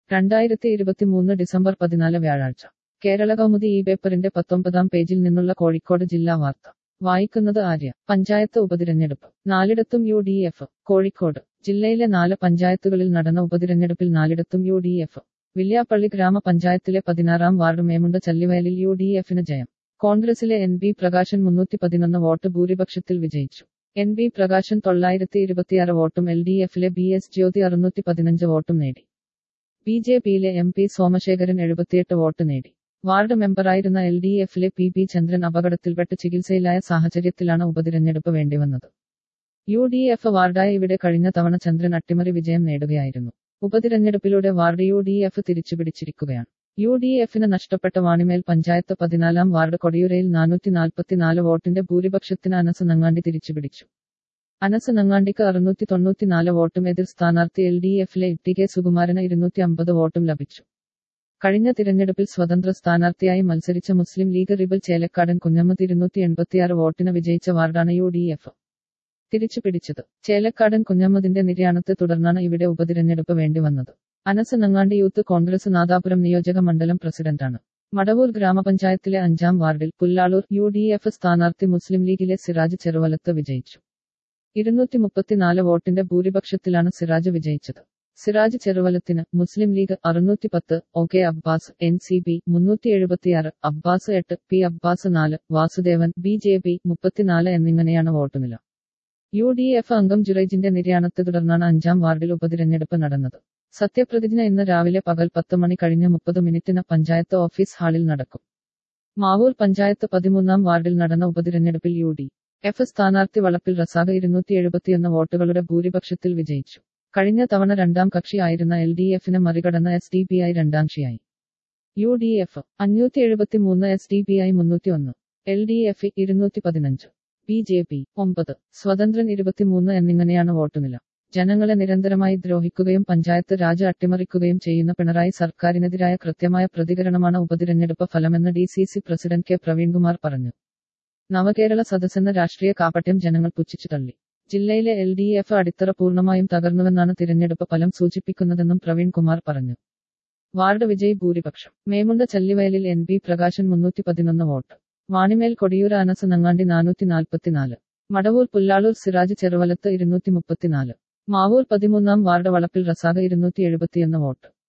രണ്ടായിരത്തി ഇരുപത്തിമൂന്ന് ഡിസംബർ പതിനാല് വ്യാഴാഴ്ച കേരള കൗമുദി ഈ പേപ്പറിന്റെ പത്തൊമ്പതാം പേജിൽ നിന്നുള്ള കോഴിക്കോട് ജില്ലാ വാർത്ത വായിക്കുന്നത് ആര്യ പഞ്ചായത്ത് ഉപതിരഞ്ഞെടുപ്പ് നാലിടത്തും യു ഡി എഫ് കോഴിക്കോട് ജില്ലയിലെ നാല് പഞ്ചായത്തുകളിൽ നടന്ന ഉപതിരഞ്ഞെടുപ്പിൽ നാലിടത്തും യു ഡി എഫ് വില്യാപ്പള്ളി ഗ്രാമപഞ്ചായത്തിലെ പതിനാറാം വാർഡ് മേമുണ്ട ചല്ലിവയലിൽ യു ഡി എഫിന് ജയം കോൺഗ്രസിലെ എൻ ബി പ്രകാശൻ മുന്നൂറ്റി പതിനൊന്ന് വോട്ട് ഭൂരിപക്ഷത്തിൽ വിജയിച്ചു എൻ ബി പ്രകാശൻ തൊള്ളായിരത്തി ഇരുപത്തിയാറ് വോട്ടും എൽ ഡി എഫിലെ ബി എസ് ജ്യോതി അറുന്നൂറ്റി പതിനഞ്ച് വോട്ടും നേടി ബി ജെ പിയിലെ എം പി സോമശേഖരൻ എഴുപത്തിയെട്ട് വോട്ട് നേടി വാർഡ് മെമ്പറായിരുന്ന എൽ ഡി എഫിലെ പി പി ചന്ദ്രൻ അപകടത്തിൽപ്പെട്ട് ചികിത്സയിലായ സാഹചര്യത്തിലാണ് ഉപതിരഞ്ഞെടുപ്പ് വേണ്ടിവന്നത് യു ഡി എഫ് വാർഡായ ഇവിടെ കഴിഞ്ഞ തവണ ചന്ദ്രൻ അട്ടിമറി വിജയം നേടുകയായിരുന്നു ഉപതിരഞ്ഞെടുപ്പിലൂടെ വാർഡ് യു ഡി എഫ് തിരിച്ചുപിടിച്ചിരിക്കുകയാണ് യു ഡി എഫിന് നഷ്ടപ്പെട്ട വാണിമേൽ പഞ്ചായത്ത് പതിനാലാം വാർഡ് കൊടിയുരയിൽ നാനൂറ്റി നാൽപ്പത്തിനാല് വോട്ടിന്റെ ഭൂരിപക്ഷത്തിന് അനസ് നങ്ങാണ്ടി തിരിച്ചുപിടിച്ചു അനസ് നങ്ങാണ്ടിക്ക് അറുന്നൂറ്റി തൊണ്ണൂറ്റിനാല് വോട്ടും എതിർ സ്ഥാനാർത്ഥി എൽ ഡി എഫിലെ ഇട്ടി കെ സുകുമാരന് ഇരുന്നൂറ്റി അമ്പത് വോട്ടും ലഭിച്ചു കഴിഞ്ഞ തിരഞ്ഞെടുപ്പിൽ സ്വതന്ത്ര സ്ഥാനാർത്ഥിയായി മത്സരിച്ച മുസ്ലിം ലീഗ് റിബൽ ചേലക്കാടൻ കുഞ്ഞമ്മദ് ഇരുന്നൂറ്റി എൺപത്തിയാറ് വോട്ടിന് വിജയിച്ച വാർഡാണ് യു ഡി എഫ് തിരിച്ചുപിടിച്ചത് ചേലക്കാടൻ കുഞ്ഞമ്മദിന്റെ നിര്യാണത്തെ തുടർന്നാണ് ഇവിടെ ഉപതിരഞ്ഞെടുപ്പ് വേണ്ടിവന്നത് അനസ് നങ്ങാണ്ടി യൂത്ത് കോൺഗ്രസ് നാദാപുരം നിയോജക മണ്ഡലം പ്രസിഡന്റാണ് മടവൂർ ഗ്രാമപഞ്ചായത്തിലെ അഞ്ചാം വാർഡിൽ പുല്ലാളൂർ യു ഡി എഫ് സ്ഥാനാർത്ഥി മുസ്ലിം ലീഗിലെ സിറാജ് ചെറുവലത്ത് വിജയിച്ചു ഇരുന്നൂറ്റി മുപ്പത്തിനാല് വോട്ടിന്റെ ഭൂരിപക്ഷത്തിലാണ് സിറാജ് വിജയിച്ചത് സിറാജ് ചെറുവലത്തിന് മുസ്ലിം ലീഗ് അറുന്നൂറ്റി പത്ത് O K Abbas N C B മുന്നൂറ്റി എഴുപത്തിയാറ് അബ്ബാസ് എട്ട് പി അബ്ബാസ് നാല് വാസുദേവൻ ബി ജെ പി മുപ്പത്തിനാല് എന്നിങ്ങനെയാണ് വോട്ടുനില യു ഡി എഫ് അംഗം ജുറൈജിന്റെ നിര്യാണത്തെ തുടർന്നാണ് അഞ്ചാം വാർഡിൽ ഉപതിരഞ്ഞെടുപ്പ് നടന്നത് സത്യപ്രതിജ്ഞ ഇന്ന് രാവിലെ പകൽ പത്ത് മണി കഴിഞ്ഞ് മുപ്പത് മിനിറ്റിന് പഞ്ചായത്ത് ഓഫീസ് ഹാളിൽ നടക്കും മാവൂർ പഞ്ചായത്ത് പതിമൂന്നാം വാർഡിൽ നടന്ന ഉപതിരഞ്ഞെടുപ്പിൽ യു ഡി എഫ് സ്ഥാനാർത്ഥി വളപ്പിൽ റസാഖ് ഇരുന്നൂറ്റി എഴുപത്തിയൊന്ന് വോട്ടുകളുടെ ഭൂരിപക്ഷത്തിൽ വിജയിച്ചു കഴിഞ്ഞ തവണ രണ്ടാം കക്ഷിയായിരുന്ന എൽ ഡി എഫിനെ മറികടന്ന എസ് ഡി പി ഐ രണ്ടാംകക്ഷിയായി യു ഡി എഫ് അഞ്ഞൂറ്റി എഴുപത്തി മൂന്ന് എസ് ഡി പി ഐ മുന്നൂറ്റി ഒന്ന് എൽ ഡി എഫ് ഇരുന്നൂറ്റി പതിനഞ്ച് ബി ജെ പി ഒമ്പത് സ്വതന്ത്രൻ ഇരുപത്തിമൂന്ന് എന്നിങ്ങനെയാണ് വോട്ടുനില ജനങ്ങളെ നിരന്തരമായി ദ്രോഹിക്കുകയും പഞ്ചായത്ത് രാജ് അട്ടിമറിക്കുകയും ചെയ്യുന്ന പിണറായി സർക്കാരിനെതിരായ കൃത്യമായ പ്രതികരണമാണ് ഉപതിരഞ്ഞെടുപ്പ് ഫലമെന്ന് D C C president K Praveenkumar പറഞ്ഞു നവകേരള സദസ്സെന്ന രാഷ്ട്രീയ കാപട്യം ജനങ്ങൾ പുച്ഛിച്ചു തള്ളി ജില്ലയിലെ എൽ ഡി എഫ് അടിത്തറ പൂർണ്ണമായും തകർന്നുവെന്നാണ് തിരഞ്ഞെടുപ്പ് ഫലം സൂചിപ്പിക്കുന്നതെന്നും പ്രവീൺ കുമാർ പറഞ്ഞു വാർഡ് വിജയ് ഭൂരിപക്ഷം മേമുണ്ട ചല്ലിവയലിൽ എൻ ബി പ്രകാശൻ മുന്നൂറ്റി പതിനൊന്ന് വോട്ട് വാണിമേൽ കൊടിയൂർ അനസ് നങ്ങാണ്ടി നാനൂറ്റി നാൽപ്പത്തിനാല് മടവൂർ പുല്ലാളൂർ സിറാജ് ചെറുവലത്ത് ഇരുന്നൂറ്റി മുപ്പത്തിനാല് മാവൂർ പതിമൂന്നാം വാർഡ് വളപ്പിൽ റസാഖ ഇരുന്നൂറ്റി എഴുപത്തിയൊന്ന് വോട്ട്